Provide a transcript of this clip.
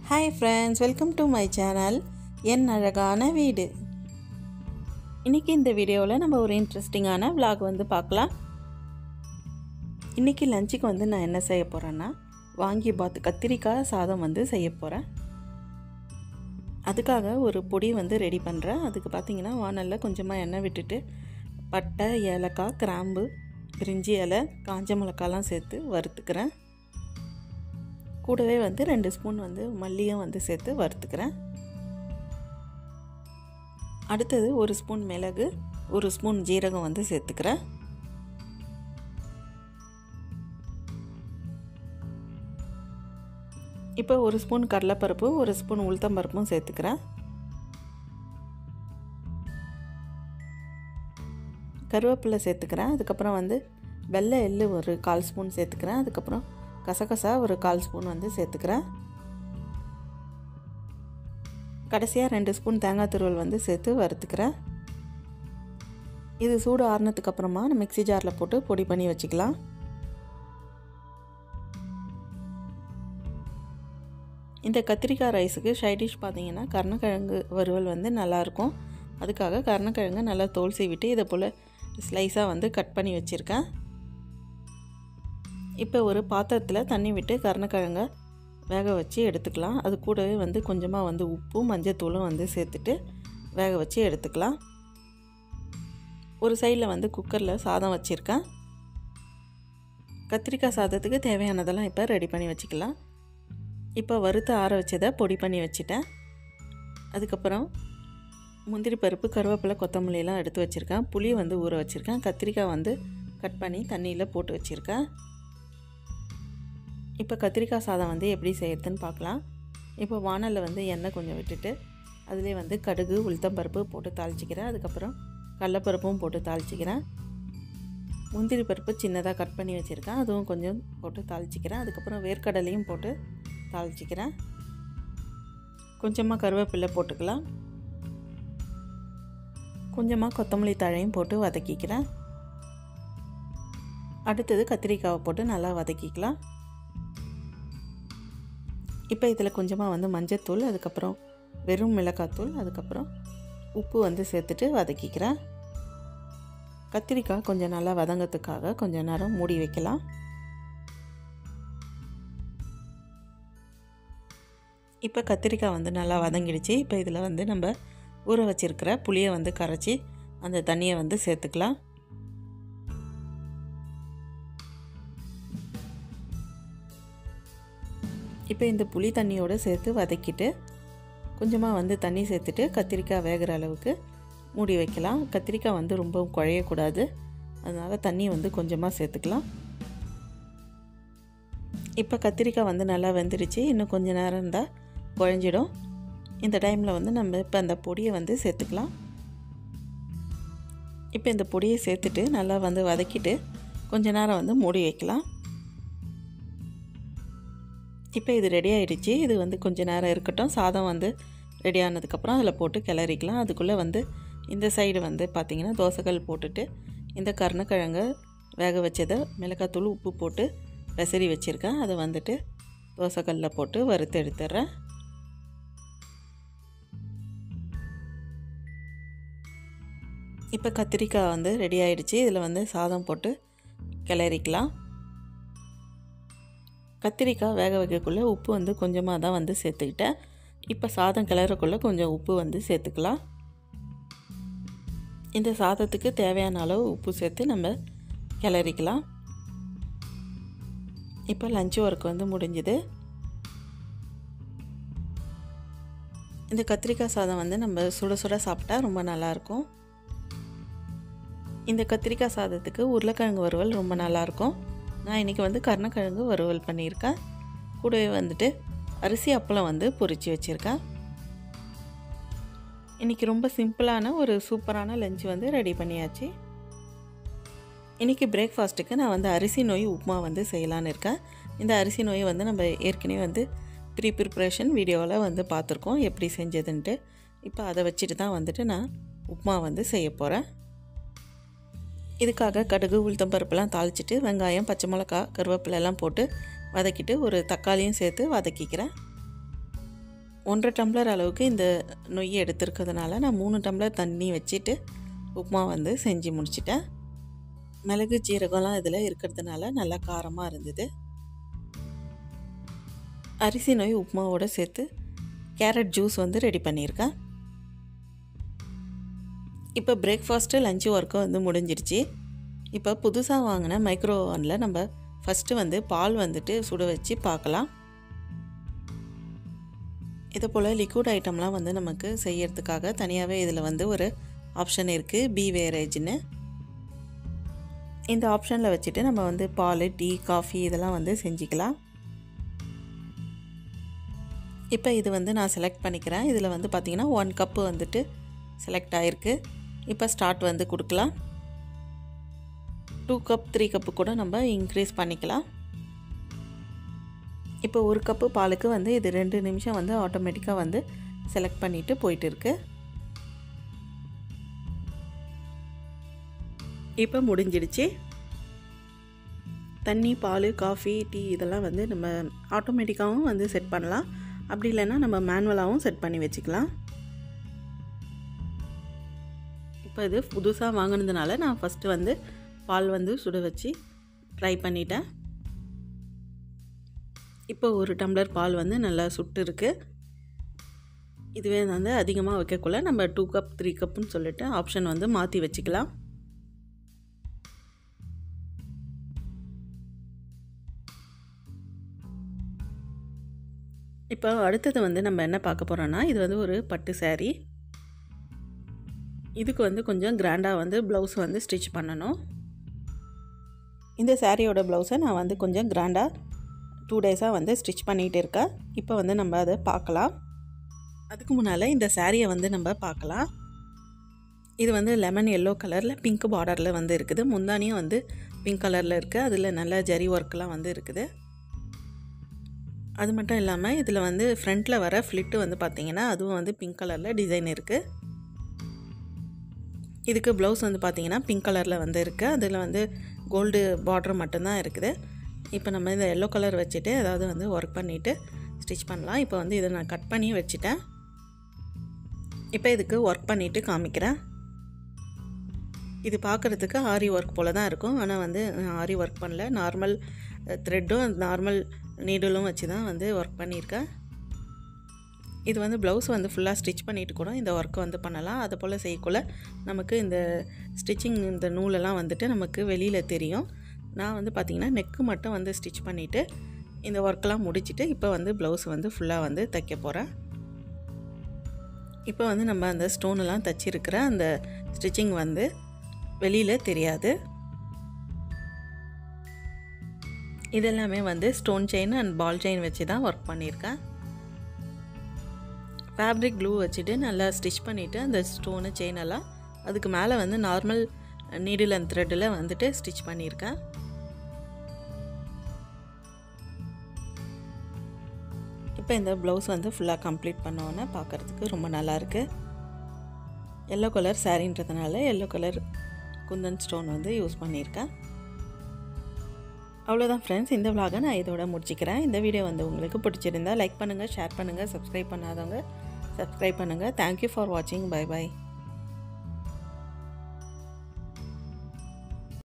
hi friends welcome to my channel என் அழகான வீடு இன்றைக்கி இந்த வீடியோவில் நம்ம ஒரு இன்ட்ரெஸ்டிங்கான vlog வந்து பார்க்கலாம் இன்றைக்கி லஞ்சுக்கு வந்து நான் என்ன செய்ய போகிறேன்னா வாங்கி பாத்து கத்திரிக்காய் சாதம் வந்து செய்ய போகிறேன் அதுக்காக ஒரு பொடி வந்து ரெடி பண்ணுறேன் அதுக்கு பார்த்தீங்கன்னா வானலில் கொஞ்சமாக எண்ணெய் விட்டுட்டு பட்டை ஏலக்காய் கிராம்பு பிரிஞ்சி இலை காஞ்ச மிளகாலாம் சேர்த்து வறுத்துக்கிறேன் கூடவே வந்து ரெண்டு ஸ்பூன் வந்து மல்லியும் வந்து சேர்த்து வறுத்துக்கிறேன் அடுத்தது ஒரு ஸ்பூன் மிளகு ஒரு ஸ்பூன் ஜீரகம் வந்து சேர்த்துக்கிறேன் இப்போ ஒரு ஸ்பூன் கடலைப்பருப்பு ஒரு ஸ்பூன் உளுத்தம்பருப்பும் சேர்த்துக்கிறேன் கருவேப்பிலை சேர்த்துக்கிறேன் அதுக்கப்புறம் வந்து வெள்ளை எள்ளு ஒரு கால் ஸ்பூன் சேர்த்துக்கிறேன் அதுக்கப்புறம் கசகசா ஒரு கால் ஸ்பூன் வந்து சேர்த்துக்கிறேன் கடைசியாக ரெண்டு ஸ்பூன் தேங்காய் துருவல் வந்து சேர்த்து வறுத்துக்கிறேன் இது சூடு ஆறுனதுக்கு அப்புறமா நம்ம மிக்ஸி ஜாரில் போட்டு பொடி பண்ணி வச்சுக்கலாம் இந்த கத்திரிக்காய் ரைஸுக்கு சைடிஷ் பார்த்தீங்கன்னா கருணக்கிழங்கு வறுவல் வந்து நல்லாயிருக்கும் அதுக்காக கருணக்கிழங்கு நல்லா தோல் சீவிட்டு இதை போல் ஸ்லைஸாக வந்து கட் பண்ணி வச்சுருக்கேன் இப்போ ஒரு பாத்திரத்தில் தண்ணி விட்டு கருணக்கிழங்க வேக வச்சு எடுத்துக்கலாம் அது கூடவே வந்து கொஞ்சமாக வந்து உப்பும் மஞ்சத்தூளும் வந்து சேர்த்துட்டு வேக வச்சு எடுத்துக்கலாம் ஒரு சைடில் வந்து குக்கரில் சாதம் வச்சுருக்கேன் கத்திரிக்காய் சாதத்துக்கு தேவையானதெல்லாம் இப்போ ரெடி பண்ணி வச்சுக்கலாம் இப்போ வறுத்து ஆற வச்சதை பொடி பண்ணி வச்சுட்டேன் அதுக்கப்புறம் முந்திரி பருப்பு கருவேப்பிலை கொத்தமல்லியெல்லாம் எடுத்து வச்சுருக்கேன் புளி வந்து ஊற வச்சுருக்கேன் கத்திரிக்காய் வந்து கட் பண்ணி தண்ணியில் போட்டு வச்சுருக்கேன் இப்போ கத்திரிக்காய் சாதம் வந்து எப்படி செய்யறதுன்னு பார்க்கலாம் இப்போ வானலில் வந்து எண்ணெய் கொஞ்சம் விட்டுட்டு அதிலே வந்து கடுகு உளுத்தம்பருப்பு போட்டு தாளிச்சிக்கிறேன் அதுக்கப்புறம் கடலப்பருப்பும் போட்டு தாளிச்சிக்கிறேன் முந்திரி பருப்பு சின்னதாக கட் பண்ணி வச்சுருக்கேன் அதுவும் கொஞ்சம் போட்டு தாளிச்சிக்கிறேன் அதுக்கப்புறம் வேர்க்கடலையும் போட்டு தாளிச்சிக்கிறேன் கொஞ்சமாக கருவேப்பிலை போட்டுக்கலாம் கொஞ்சமாக கொத்தமல்லி தழையும் போட்டு வதக்கிக்கிறேன் அடுத்தது கத்திரிக்காவை போட்டு நல்லா வதக்கிக்கலாம் இப்போ இதில் கொஞ்சமாக வந்து மஞ்சத்தூள் அதுக்கப்புறம் வெறும் மிளகாத்தூள் அதுக்கப்புறம் உப்பு வந்து சேர்த்துட்டு வதக்கிக்கிறேன் கத்திரிக்காய் கொஞ்சம் நல்லா வதங்கிறதுக்காக கொஞ்சம் நேரம் மூடி வைக்கலாம் இப்போ கத்திரிக்காய் வந்து நல்லா வதங்கிடுச்சு இப்போ இதில் வந்து நம்ம ஊற வச்சிருக்கிற புளியை வந்து கரைச்சி அந்த தண்ணியை வந்து சேர்த்துக்கலாம் இப்போ இந்த புளி தண்ணியோடு சேர்த்து வதக்கிட்டு கொஞ்சமாக வந்து தண்ணி சேர்த்துட்டு கத்திரிக்காய் வேகிற அளவுக்கு மூடி வைக்கலாம் கத்திரிக்காய் வந்து ரொம்ப குழையக்கூடாது அதனால் தண்ணி வந்து கொஞ்சமாக சேர்த்துக்கலாம் இப்போ கத்திரிக்காய் வந்து நல்லா வெந்துடுச்சு இன்னும் கொஞ்சம் நேரம் இருந்தால் குழஞ்சிடும் இந்த டைமில் வந்து நம்ம இப்போ அந்த பொடியை வந்து சேர்த்துக்கலாம் இப்போ இந்த பொடியை சேர்த்துட்டு நல்லா வந்து வதக்கிட்டு கொஞ்ச நேரம் வந்து மூடி வைக்கலாம் இப்போ இது ரெடி ஆகிடுச்சு இது வந்து கொஞ்சம் நேரம் இருக்கட்டும் சாதம் வந்து ரெடி ஆனதுக்கப்புறம் அதில் போட்டு கிளறிக்கலாம் அதுக்குள்ளே வந்து இந்த சைடு வந்து பார்த்திங்கன்னா தோசைக்கல் போட்டுட்டு இந்த கருணக்கிழங்க வேக வச்சதை மிளகாத்தூள் உப்பு போட்டு பெசரி வச்சுருக்கேன் அதை வந்துட்டு தோசைக்கல்லில் போட்டு வறுத்து எடுத்துட்றேன் இப்போ கத்திரிக்காய் வந்து ரெடி ஆகிடுச்சு இதில் வந்து சாதம் போட்டு கிளறிக்கலாம் கத்திரிக்காய் வேக வைக்கக்குள்ளே உப்பு வந்து கொஞ்சமாக தான் வந்து சேர்த்துக்கிட்டேன் இப்போ சாதம் கிளறக்குள்ளே கொஞ்சம் உப்பு வந்து சேர்த்துக்கலாம் இந்த சாதத்துக்கு தேவையான அளவு உப்பு சேர்த்து நம்ம கிளறிக்கலாம் இப்போ லஞ்ச் ஒர்க் வந்து முடிஞ்சுது இந்த கத்திரிக்காய் சாதம் வந்து நம்ம சுட சுட சாப்பிட்டா ரொம்ப நல்லாயிருக்கும் இந்த கத்திரிக்காய் சாதத்துக்கு உருளைக்கிழங்கு வறுவல் ரொம்ப நல்லாயிருக்கும் நான் இன்றைக்கி வந்து கருணக்கிழங்கு வறுவல் பண்ணியிருக்கேன் கூடவே வந்துட்டு அரிசி அப்பளம் வந்து பொரித்து வச்சுருக்கேன் இன்றைக்கி ரொம்ப சிம்பிளான ஒரு சூப்பரான லஞ்ச் வந்து ரெடி பண்ணியாச்சு இன்றைக்கி பிரேக்ஃபாஸ்ட்டுக்கு நான் வந்து அரிசி நோய் உப்புமா வந்து செய்யலான்னு இருக்கேன் இந்த அரிசி நோயை வந்து நம்ம ஏற்கனவே வந்து ப்ரீ ப்ரிப்ரேஷன் வீடியோவில் வந்து பார்த்துருக்கோம் எப்படி செஞ்சதுன்ட்டு இப்போ அதை வச்சுட்டு தான் வந்துட்டு நான் உப்புமா வந்து செய்ய போகிறேன் இதுக்காக கடுகு உளுத்தம் பருப்புலாம் தாளிச்சிட்டு வெங்காயம் பச்சை மிளகா கருவேப்பிலெல்லாம் போட்டு வதக்கிட்டு ஒரு தக்காளியும் சேர்த்து வதக்கிக்கிறேன் ஒன்றரை டம்ளர் அளவுக்கு இந்த நொய்யை எடுத்துருக்கிறதுனால நான் மூணு டம்ளர் தண்ணி வச்சுட்டு உப்புமா வந்து செஞ்சு முடிச்சிட்டேன் மிளகு ஜீரகம்லாம் இதில் இருக்கிறதுனால நல்லா காரமாக இருந்தது அரிசி நொய் உப்புமாவோடு சேர்த்து கேரட் ஜூஸ் வந்து ரெடி பண்ணியிருக்கேன் இப்போ பிரேக்ஃபாஸ்ட்டு லஞ்சு ஒர்க்கும் வந்து முடிஞ்சிருச்சு இப்போ புதுசாக வாங்கின மைக்ரோ ஓவனில் நம்ம ஃபஸ்ட்டு வந்து பால் வந்துட்டு சுட வச்சு பார்க்கலாம் இதே போல் லிக்விட் ஐட்டம்லாம் வந்து நமக்கு செய்யறதுக்காக தனியாகவே இதில் வந்து ஒரு ஆப்ஷன் இருக்குது பி வேரேஜ்னு இந்த ஆப்ஷனில் வச்சுட்டு நம்ம வந்து பால் டீ காஃபி இதெல்லாம் வந்து செஞ்சுக்கலாம் இப்போ இது வந்து நான் செலக்ட் பண்ணிக்கிறேன் இதில் வந்து பார்த்திங்கன்னா ஒன் கப்பு வந்துட்டு செலக்ட் ஆகிருக்கு இப்போ ஸ்டார்ட் வந்து கொடுக்கலாம் டூ கப் த்ரீ கப்பு கூட நம்ம இன்க்ரீஸ் பண்ணிக்கலாம் இப்போ ஒரு கப்பு பாலுக்கு வந்து இது ரெண்டு நிமிஷம் வந்து ஆட்டோமேட்டிக்காக வந்து செலக்ட் பண்ணிவிட்டு போயிட்டு இருக்கு இப்போ முடிஞ்சிடுச்சு தண்ணி பால் காஃபி டீ இதெல்லாம் வந்து நம்ம ஆட்டோமேட்டிக்காகவும் வந்து செட் பண்ணலாம் அப்படி இல்லைன்னா நம்ம மேனுவலாகவும் செட் பண்ணி வச்சுக்கலாம் இப்போ இது புதுசாக வாங்கினதுனால நான் ஃபஸ்ட்டு வந்து பால் வந்து சுட வச்சு ட்ரை பண்ணிட்டேன் இப்போ ஒரு டம்ளர் பால் வந்து நல்லா சுட்டு இருக்குது இதுவே வந்து அதிகமாக வைக்கக்குள்ள நம்ம டூ கப் த்ரீ கப்புன்னு சொல்லிட்டு ஆப்ஷன் வந்து மாற்றி வச்சுக்கலாம் இப்போ அடுத்தது வந்து நம்ம என்ன பார்க்க போகிறோன்னா இது வந்து ஒரு பட்டு சேரீ இதுக்கு வந்து கொஞ்சம் கிராண்டாக வந்து ப்ளவுஸ் வந்து ஸ்டிச் பண்ணணும் இந்த சாரியோட ப்ளவுஸை நான் வந்து கொஞ்சம் கிராண்டாக டூ டேஸாக வந்து ஸ்டிச் பண்ணிகிட்டு இருக்கேன் இப்போ வந்து நம்ம அதை பார்க்கலாம் அதுக்கு முன்னால் இந்த சாரியை வந்து நம்ம பார்க்கலாம் இது வந்து லெமன் எல்லோ கலரில் பிங்க் பார்டரில் வந்து இருக்குது முந்தானியும் வந்து பிங்க் கலரில் இருக்குது அதில் நல்ல ஜரி ஒர்க்லாம் வந்து இருக்குது அது மட்டும் இல்லாமல் இதில் வந்து ஃப்ரண்ட்டில் வர ஃப்ளிட்டு வந்து பார்த்திங்கன்னா அதுவும் வந்து பிங்க் கலரில் டிசைன் இருக்குது இதுக்கு ப்ளவுஸ் வந்து பார்த்திங்கன்னா பிங்க் கலரில் வந்து இருக்குது அதில் வந்து கோல்டு பார்டர் மட்டும்தான் இருக்குது இப்போ நம்ம இந்த எல்லோ கலர் வச்சுட்டு ஏதாவது வந்து ஒர்க் பண்ணிவிட்டு ஸ்டிச் பண்ணலாம் இப்போ வந்து இதை நான் கட் பண்ணி வச்சுட்டேன் இப்போ இதுக்கு ஒர்க் பண்ணிவிட்டு காமிக்கிறேன் இது பார்க்குறதுக்கு ஆரி ஒர்க் போல் தான் இருக்கும் ஆனால் வந்து ஆரி ஒர்க் பண்ணல நார்மல் த்ரெட்டும் நார்மல் நீடலும் வச்சு தான் வந்து ஒர்க் பண்ணியிருக்கேன் இது வந்து ப்ளவுஸ் வந்து ஃபுல்லாக ஸ்டிச் பண்ணிவிட்டு கூட இந்த ஒர்க்கை வந்து பண்ணலாம் அது போல் செய்யக்குள்ள நமக்கு இந்த ஸ்டிச்சிங் இந்த நூலெல்லாம் வந்துட்டு நமக்கு வெளியில் தெரியும் நான் வந்து பார்த்திங்கன்னா நெக்கு மட்டும் வந்து ஸ்டிச் பண்ணிவிட்டு இந்த ஒர்க்கெலாம் முடிச்சுட்டு இப்போ வந்து ப்ளவுஸ் வந்து ஃபுல்லாக வந்து தைக்க போகிறேன் இப்போ வந்து நம்ம அந்த ஸ்டோனெல்லாம் தைச்சிருக்கிற அந்த ஸ்டிச்சிங் வந்து வெளியில் தெரியாது இதெல்லாமே வந்து stone chain and ball chain வச்சு தான் ஒர்க் பண்ணியிருக்கேன் ஃபேப்ரிக் க்ளூ வச்சுட்டு நல்லா ஸ்டிச் பண்ணிவிட்டு அந்த ஸ்டோனு செயின் எல்லாம் அதுக்கு மேலே வந்து நார்மல் நீடில் அண்ட் த்ரெட்டில் வந்துட்டு ஸ்டிச் பண்ணியிருக்கேன் இப்போ இந்த ப்ளவுஸ் வந்து ஃபுல்லாக கம்ப்ளீட் பண்ணோன்னே பார்க்குறதுக்கு ரொம்ப நல்லாயிருக்கு எல்லோ கலர் சாரின்றதுனால எல்லோ கலர் குந்தன் ஸ்டோன் வந்து யூஸ் பண்ணியிருக்கேன் அவ்வளோதான் ஃப்ரெண்ட்ஸ் இந்த விலாகை நான் இதோட முடிச்சிக்கிறேன் இந்த வீடியோ வந்து உங்களுக்கு பிடிச்சிருந்தா லைக் பண்ணுங்கள் ஷேர் பண்ணுங்கள் சப்ஸ்கிரைப் பண்ணாதவங்க சப்ஸ்கிரைப் பண்ணுங்கள் தேங்க்யூ ஃபார் வாட்சிங் பை பை